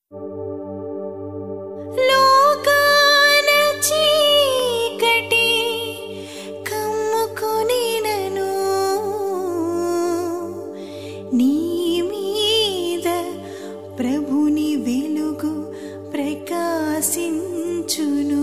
లోకాన చీకటి కమ్ముకొనినను నీ మీద ప్రభుని వెలుగు ప్రకాశించును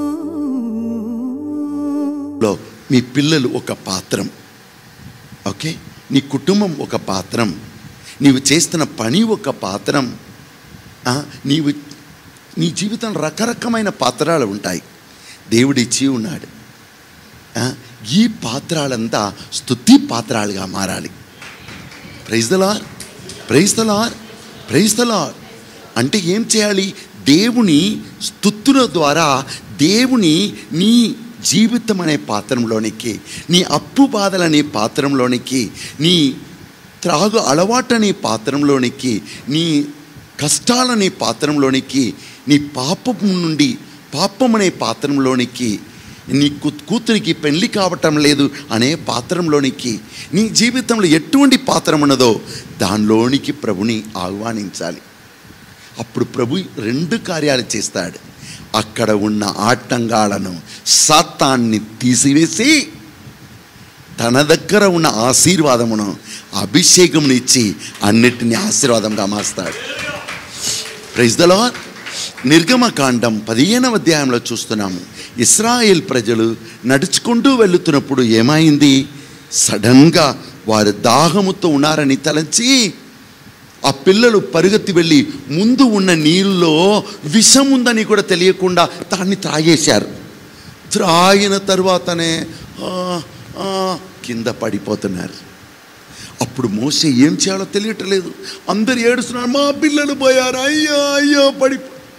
లో మీ పిల్లలు ఒక పాత్రం ఓకే నీ కుటుంబం ఒక పాత్రం నీవు చేస్తున్న పని ఒక పాత్రం ఆ, నీవు నీ జీవితం రకరకమైన పాత్రాలు ఉంటాయి దేవుడిచ్చి ఉన్నాడు ఆ, ఈ పాత్రాలంతా స్తుతి పాత్రాలుగా మారాలి praise the Lord praise the Lord praise the Lord అంటే ఏం చేయాలి దేవుని స్తుతుల ద్వారా దేవుని నీ జీవితం అనే పాత్రంలోనికి నీ అప్పు బాధలనే పాత్రంలోనికి నీ త్రాగు అలవాటు అనే పాత్రంలోనికి నీ కష్టాలనే పాత్రంలోనికి నీ పాపం నుండి పాపం అనే పాత్రంలోనికి నీ కు- కూతురికి పెళ్లి కావటం లేదు అనే పాత్రంలోనికి నీ జీవితంలో ఎటువంటి పాత్రం ఉన్నదో దానిలోనికి ప్రభుని ఆహ్వానించాలి అప్పుడు ప్రభు రెండు కార్యాలు చేస్తాడు అక్కడ ఉన్న ఆటంగాలను సాతాన్ని తీసివేసి తన దగ్గర ఉన్న ఆశీర్వాదమును అభిషేకమును ఇచ్చి అన్నిటిని ఆశీర్వాదంగా మారుస్తాడు ప్రైజ్ ద లార్డ్ నిర్గమకాండం పదిహేనవ అధ్యాయంలో చూస్తున్నాము ఇస్రాయేల్ ప్రజలు నడుచుకుంటూ వెళుతున్నప్పుడు ఏమైంది సడన్గా వారు దాహముతో ఉన్నారని తలంచి ఆ పిల్లలు పరుగెత్తి వెళ్ళి ముందు ఉన్న నీళ్ళలో విషం ఉందని కూడా తెలియకుండా దాన్ని త్రాగేశారు త్రాగిన తర్వాతనే ఆ, ఆ, కింద పడిపోతున్నారు అప్పుడు మోసే ఏం చేయాలో తెలియట్లేదు అందరు ఏడుస్తున్నారు మా పిల్లలు పోయారు అయ్యో అయ్యో పడి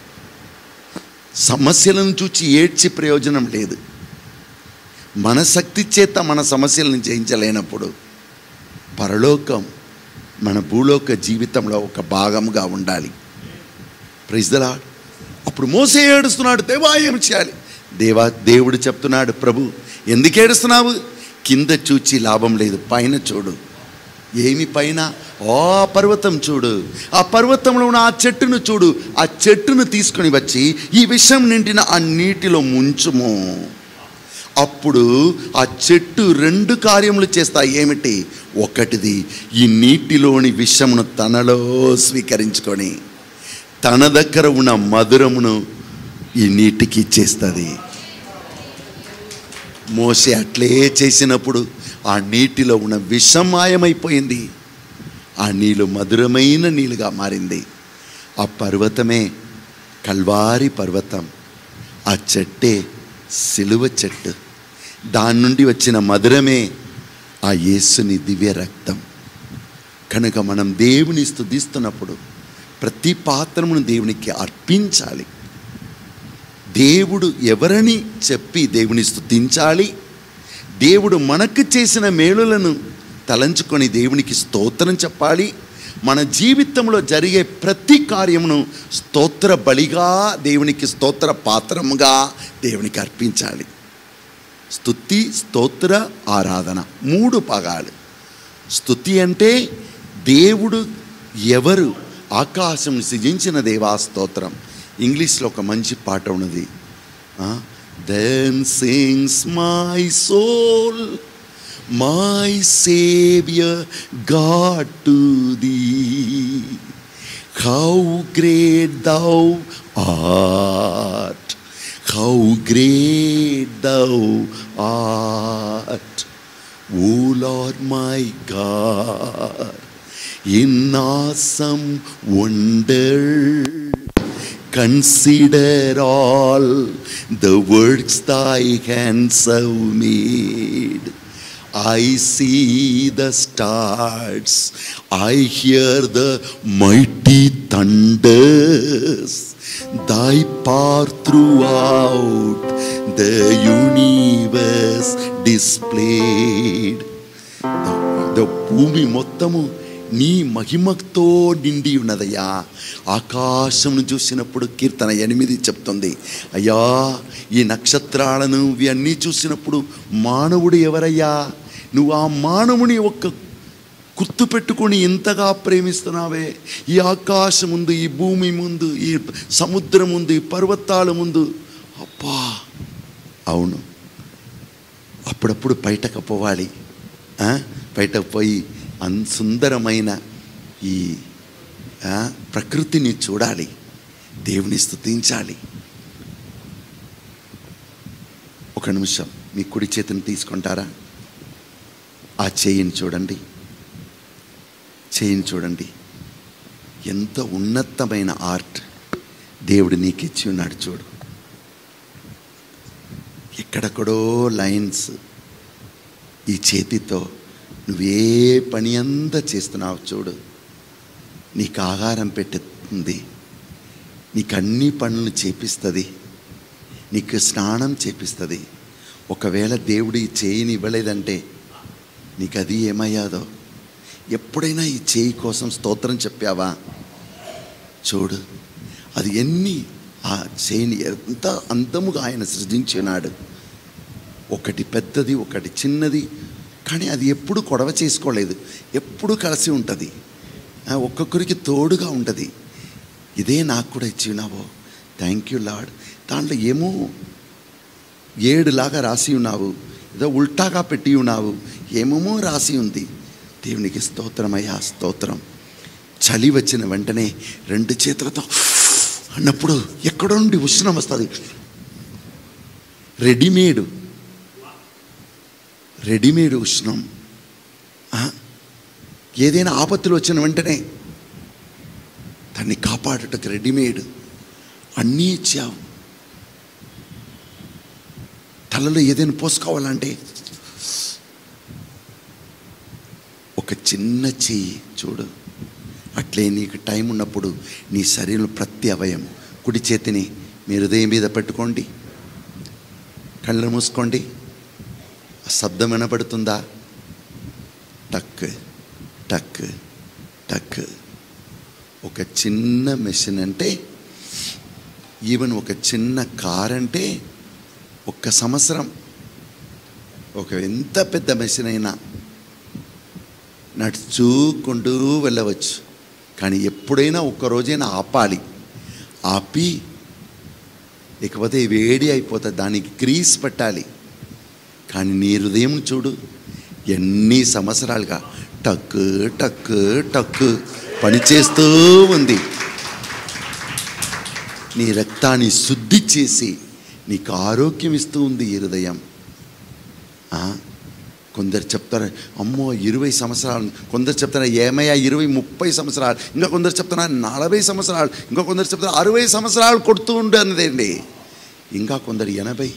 సమస్యలను చూచి ఏడ్చి ప్రయోజనం లేదు మన శక్తి చేత మన సమస్యలను జయించలేనప్పుడు పరలోకం మన భూలోక జీవితంలో ఒక భాగంగా ఉండాలి ప్రైజ్ దలా అప్పుడు మోసే ఏడుస్తున్నాడు దేవా ఏం చేయాలి దేవా దేవుడు చెప్తున్నాడు ప్రభు ఎందుకు ఏడుస్తున్నావు కింద చూచి లాభం లేదు పైన చూడు ఏమి పైన ఓ పర్వతం చూడు ఆ పర్వతంలో ఉన్న ఆ చెట్టును చూడు ఆ చెట్టును తీసుకొని వచ్చి ఈ విషం నిండిన ఆ నీటిలో ముంచుము అప్పుడు ఆ చెట్టు రెండు కార్యములు చేస్తాయి ఏమిటి ఒకటిది ఈ నీటిలోని విషమును తనలో స్వీకరించుకొని తన దగ్గర ఉన్న మధురమును ఈ నీటికి ఇచ్చేస్తుంది మోసే అట్లే చేసినప్పుడు ఆ నీటిలో ఉన్న విషం మాయమైపోయింది ఆ నీళ్ళు మధురమైన నీళ్ళుగా మారింది ఆ పర్వతమే కల్వారి పర్వతం ఆ చెట్టే సిలువ చెట్టు దాని నుండి వచ్చిన మధురమే ఆ యేసుని దివ్య రక్తం కనుక మనం దేవుని స్తుతిస్తున్నప్పుడు ప్రతి పాత్రమును దేవునికి అర్పించాలి దేవుడు ఎవరని చెప్పి దేవుని స్తుతించాలి దేవుడు మనకు చేసిన మేలులను తలంచుకొని దేవునికి స్తోత్రం చెప్పాలి మన జీవితంలో జరిగే ప్రతి కార్యమును స్తోత్ర బలిగా దేవునికి స్తోత్ర పాత్రముగా దేవునికి అర్పించాలి స్తుతి స్తోత్ర ఆరాధన మూడు పగాలు స్తుతి అంటే దేవుడు ఎవరు ఆకాశం సృజించిన దేవా స్తోత్రం ఇంగ్లీష్లో ఒక మంచి పాట ఉన్నది then sings my soul my saviour God to thee how great thou art how great thou art O Lord my God in awesome wonder. Consider all the works thy hands have made. I see the stars, I hear the mighty thunders. Thy power throughout the universe displayed. The భూమి మొత్తము నీ మహిమతో నిండి ఉన్నదయ్యా ఆకాశమును చూసినప్పుడు కీర్తన ఎనిమిది చెప్తుంది అయ్యా ఈ నక్షత్రాలను ఇవన్నీ చూసినప్పుడు మానవుడు ఎవరయ్యా నువ్వు ఆ మానవుని ఒక్క గుర్తుపెట్టుకొని ఇంతగా ప్రేమిస్తున్నావే ఈ ఆకాశం ముందు ఈ భూమి ముందు ఈ సముద్రం ముందు ఈ పర్వతాల ముందు అబ్బా అవును అప్పుడప్పుడు బయటకు పోవాలి ఆ? బయటకు పోయి అన్ సుందరమైన ఈ ఆ, ప్రకృతిని చూడాలి దేవుని స్తుతించాలి ఒక నిమిషం మీ కుడి చేతిని తీసుకుంటారా ఆ చేయిని చూడండి చేయిని చూడండి ఎంత ఉన్నతమైన ఆర్ట్ దేవుడు నీకు ఇచ్చి ఉన్నాడు చూడు ఎక్కడెక్కడో లైన్స్ ఈ చేతితో నువ్వే పని అంతా చేస్తున్నావు చూడు నీకు ఆహారం పెట్టుతుంది నీకు అన్ని పనులు చేపిస్తుంది నీకు స్నానం చేపిస్తుంది ఒకవేళ దేవుడు ఈ చేయిని ఇవ్వలేదంటే నీకు అది ఏమయ్యాదో ఎప్పుడైనా ఈ చేయి కోసం స్తోత్రం చెప్పావా చూడు అది ఎన్ని ఆ చేయిని ఎంత అందముగా ఆయన సృజించినాడు ఒకటి పెద్దది ఒకటి చిన్నది కానీ అది ఎప్పుడు కొడవ చేసుకోలేదు ఎప్పుడు కలిసి ఉంటుంది ఆ, ఒక్కొక్కరికి తోడుగా ఉంటుంది ఇదే నాకు కూడా ఇచ్చి ఉన్నావో థ్యాంక్ యూ లాడ్ దాంట్లో ఏమో ఏడులాగా రాసి ఉన్నావు ఏదో ఉల్టాగా పెట్టి ఉన్నావు ఏమేమో రాసి ఉంది దేవునికి స్తోత్రమయ్యా స్తోత్రం చలి వచ్చిన వెంటనే రెండు చేతులతో అన్నప్పుడు ఎక్కడ నుండి ఉష్ణం వస్తుంది రెడీమేడ్ రెడీమేడ్ ఉష్ణం ఆ? ఏదైనా ఆపత్తులు వచ్చిన వెంటనే దాన్ని కాపాడుటకు రెడీమేడ్ అన్నీ ఇచ్చావు తలలో ఏదైనా పోసుకోవాలంటే ఒక చిన్న చెయ్యి చూడు అట్లే నీకు టైం ఉన్నప్పుడు నీ శరీరం ప్రతి అవయం కుడి చేతిని మీ హృదయం మీద పెట్టుకోండి కళ్ళు మూసుకోండి ఆ శబ్దం వినపడుతుందా టక్ టక్ టక్ ఒక చిన్న మెషిన్ అంటే ఈవెన్ ఒక చిన్న కార్ అంటే ఒక్క సంవత్సరం ఒక ఎంత పెద్ద మెషిన్ అయినా నడుచుకుంటూ వెళ్ళవచ్చు కానీ ఎప్పుడైనా ఒక్క రోజైనా ఆపాలి ఆపి లేకపోతే వేడి అయిపోతుంది దానికి గ్రీస్ పెట్టాలి కానీ నీ హృదయం చూడు ఎన్ని సంవత్సరాలుగా టక్ టక్ టక్ పనిచేస్తూ ఉంది నీ రక్తాన్ని శుద్ధి చేసి నీకు ఆరోగ్యం ఇస్తూ ఉంది ఈ హృదయం ఆ? కొందరు చెప్తారు అమ్మో ఇరవై సంవత్సరాలు కొందరు చెప్తారు ఏమయ్యా ఇరవై ముప్పై సంవత్సరాలు ఇంకా కొందరు చెప్తున్నారు నలభై సంవత్సరాలు ఇంకా కొందరు చెప్తారు అరవై సంవత్సరాలు కొడుతూ ఉండేదండి ఇంకా కొందరు ఎనభై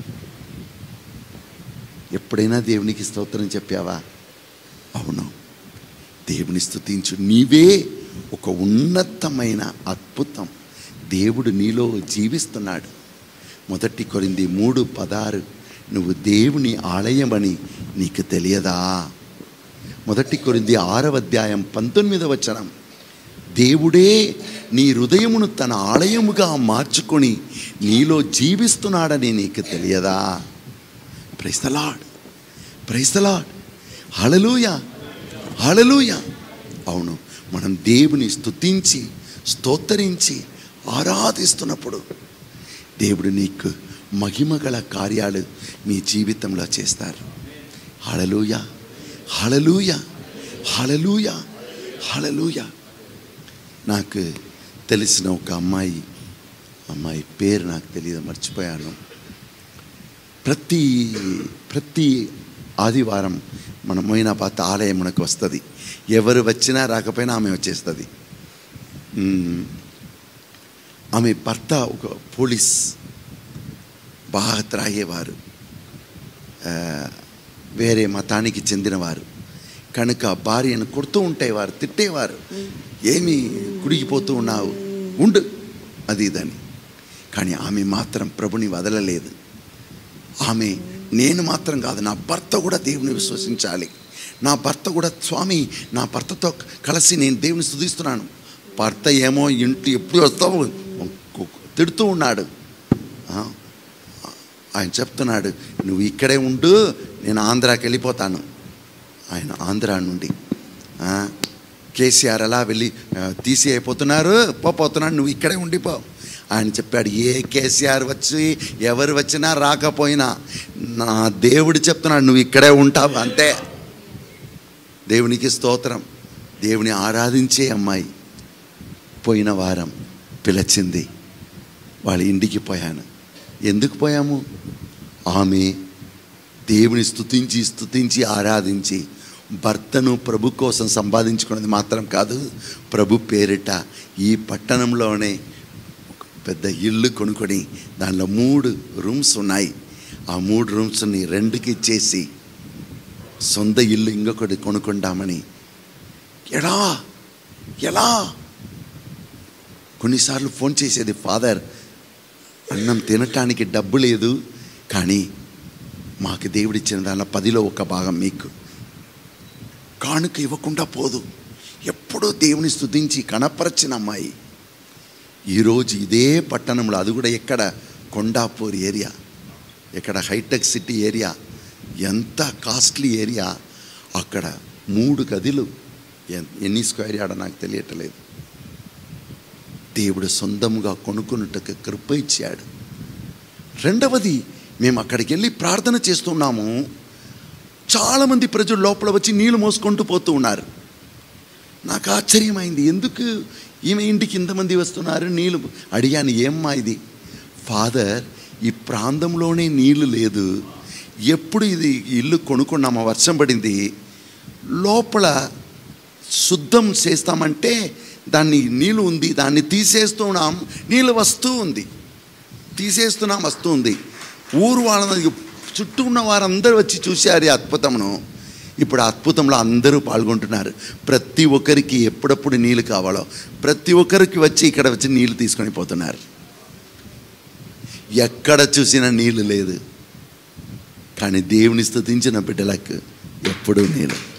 ఎప్పుడైనా దేవునికి స్తోత్రం చెప్పావా అవును దేవుని స్తుతించు నీవే ఒక ఉన్నతమైన అద్భుతం దేవుడు నీలో జీవిస్తున్నాడు మొదటి కొరింది మూడు పదారు నువ్వు దేవుని ఆలయమని నీకు తెలియదా మొదటి కొరింది ఆరవ అధ్యాయం పంతొమ్మిదవ వచనం దేవుడే నీ హృదయమును తన ఆలయముగా మార్చుకొని నీలో జీవిస్తున్నాడని నీకు తెలియదా ప్రైస్తలాడ్ ప్రైస్తలాడ్ హళలుయ హళలుయ అవును మనం దేవుని స్తుతించి స్తోత్తరించి ఆరాధిస్తున్నప్పుడు దేవుడు నీకు మహిమగల కార్యాలు మీ జీవితంలో చేస్తారు హళలుయ హళలుయ హళలుయ హళలుయ నాకు తెలిసిన ఒక అమ్మాయి అమ్మాయి పేరు నాకు తెలియదు మర్చిపోయాను ప్రతి ప్రతి ఆదివారం మన మోయినాబాద్ ఆలయం మనకు వస్తుంది ఎవరు వచ్చినా రాకపోయినా ఆమె వచ్చేస్తుంది మ్మ్. ఆమె భర్త ఒక పోలీస్ బాగా త్రాగేవారు ఆ, వేరే మతానికి చెందినవారు కనుక భార్యను కొడుతూ ఉంటేవారు తిట్టేవారు ఏమి కుడిగిపోతూ ఉన్నావు ఉండు అది ఇదని కానీ ఆమె మాత్రం ప్రభుని వదలలేదు ఆమె నేను మాత్రం కాదు నా భర్త కూడా దేవుని విశ్వసించాలి నా భర్త కూడా స్వామి నా భర్తతో కలిసి నేను దేవుని స్తుతిస్తున్నాను భర్త ఏమో ఇంటి ఎప్పుడు వస్తావు తిడుతూ ఉన్నాడు ఆ, ఆయన చెప్తున్నాడు నువ్వు ఇక్కడే ఉండు నేను ఆంధ్రాకి వెళ్ళిపోతాను ఆయన ఆంధ్రా నుండి ఆ, కేసీఆర్ అలా వెళ్ళి ఆ, తీసి అయిపోతున్నారు పోతున్నాడు నువ్వు ఇక్కడే ఉండిపో ఆయన చెప్పాడు ఏ కేసీఆర్ వచ్చి ఎవరు వచ్చినా రాకపోయినా నా దేవుడు చెప్తున్నాడు నువ్వు ఇక్కడే ఉంటావు అంతే దేవునికి స్తోత్రం దేవుని ఆరాధించే అమ్మాయి పోయిన వారం పిలిచింది వాళ్ళ ఇంటికి పోయాను ఎందుకు పోయాము ఆమె దేవుని స్తుతించి స్తుతించి ఆరాధించి భర్తను ప్రభు కోసం సంపాదించుకున్నది మాత్రం కాదు ప్రభు పేరిట ఈ పట్టణంలోనే ఒక పెద్ద ఇల్లు కొనుక్కొని దానిలో మూడు రూమ్స్ ఉన్నాయి ఆ మూడు రూమ్స్ని రెండుకి ఇచ్చేసి సొంత ఇల్లు ఇంకొకటి కొనుక్కుంటామని ఎడా ఎలా కొన్నిసార్లు ఫోన్ చేసేది ఫాదర్ అన్నం తినటానికి డబ్బు లేదు కానీ మాకు దేవుడిచ్చిన దానిలో పదిలో ఒక భాగం మీకు కానుక ఇవ్వకుండా పోదు ఎప్పుడూ దేవుని స్తుతించి కనపరచిన అమ్మాయి ఈరోజు ఇదే పట్టణంలో అది కూడా ఎక్కడ కొండాపూర్ ఏరియా ఇక్కడ హైటెక్ సిటీ ఏరియా ఎంత కాస్ట్లీ ఏరియా అక్కడ మూడు గదులు ఎన్- ఎన్ని స్క్వేర్ యార్డో నాకు తెలియట్లేదు దేవుడు సొంతంగా కొనుక్కున్నట్టుకు కృప ఇచ్చాడు రెండవది మేము అక్కడికి వెళ్ళి ప్రార్థన చేస్తున్నాము చాలామంది ప్రజలు లోపల వచ్చి నీళ్ళు మోసుకుంటూ పోతూ ఉన్నారు నాకు ఆశ్చర్యమైంది ఎందుకు ఈమె ఇంటికి ఇంతమంది వస్తున్నారు నీళ్ళు అడిగాను ఏమ్మా ఇది ఫాదర్ ఈ ప్రాంతంలోనే నీళ్లు లేదు ఎప్పుడు ఇది ఇల్లు కొనుక్కున్నామా వర్షం పడింది లోపల శుద్ధం చేస్తామంటే దాన్ని నీళ్ళు ఉంది దాన్ని తీసేస్తున్నాం నీళ్ళు వస్తూ ఉంది తీసేస్తున్నాం వస్తూ ఉంది ఊరు వాళ్ళ చుట్టూ ఉన్న వారందరూ వచ్చి చూశారు ఈ అద్భుతమును ఇప్పుడు ఆ అద్భుతంలో అందరూ పాల్గొంటున్నారు ప్రతి ఒక్కరికి ఎప్పుడప్పుడు నీళ్ళు కావాలో ప్రతి ఒక్కరికి వచ్చి ఇక్కడ వచ్చి నీళ్ళు తీసుకొని పోతున్నారు ఎక్కడ చూసినా నీళ్ళు లేదు కానీ దేవుని స్తుతించిన బిడ్డలకు ఎప్పుడూ నీళ్ళు